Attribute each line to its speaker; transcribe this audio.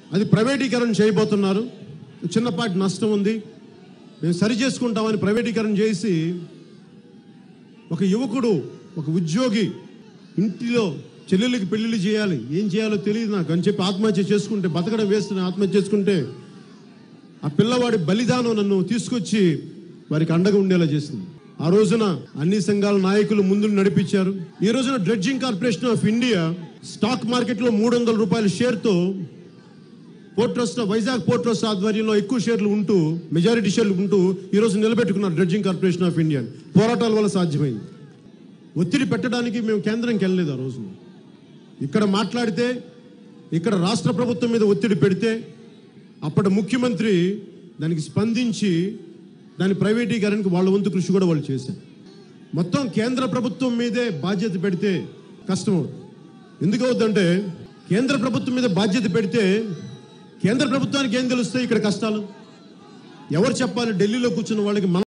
Speaker 1: అది ప్రైవేటీకరణ చేయబోతున్నారు చిన్నపాటి నష్టం ఉంది మేము సరి చేసుకుంటామని ప్రైవేటీకరణ చేసి ఒక యువకుడు ఒక ఉద్యోగి ఇంటిలో చెల్లెళ్ళకి పెళ్లిళ్ళు చేయాలి ఏం చేయాలో తెలియదు నాకు అని చెప్పి ఆత్మహత్య చేసుకుంటే బతకడం వేస్తున్న ఆత్మహత్య చేసుకుంటే ఆ పిల్లవాడి బలిదానం నన్ను తీసుకొచ్చి వారికి అండగా ఉండేలా చేసింది ఆ రోజున అన్ని సంఘాల నాయకులు ముందు నడిపించారు ఈ రోజున dredging corporation of India stock మార్కెట్లో మూడు వందల రూపాయల షేర్తో port trust Vizag port trust ఆధ్వర్యంలో ఎక్కువ షేర్లు ఉంటూ మెజారిటీ షేర్లు ఉంటూ ఈ రోజు నిలబెట్టుకున్నారు డ్రెడ్జింగ్ కార్పొరేషన్ ఆఫ్ ఇండియా పోరాటాల వల్ల సాధ్యమైంది ఒత్తిడి పెట్టడానికి మేము కేంద్రంకి వెళ్ళలేదు ఆ రోజు ఇక్కడ మాట్లాడితే ఇక్కడ రాష్ట్ర ప్రభుత్వం మీద ఒత్తిడి పెడితే అప్పటి ముఖ్యమంత్రి దానికి స్పందించి దాని ప్రైవేటీకరణకు వాళ్ళ వంతు కృషి కూడా వాళ్ళు చేశారు మొత్తం కేంద్ర ప్రభుత్వం మీదే బాధ్యత పెడితే కష్టం అవుతుంది ఎందుకు అవుతుందంటే కేంద్ర ప్రభుత్వం మీద బాధ్యత పెడితే కేంద్ర ప్రభుత్వానికి ఏం తెలుస్తాయి ఇక్కడ కష్టాలు ఎవరు చెప్పాలి ఢిల్లీలో కూర్చున్న వాళ్ళకి మన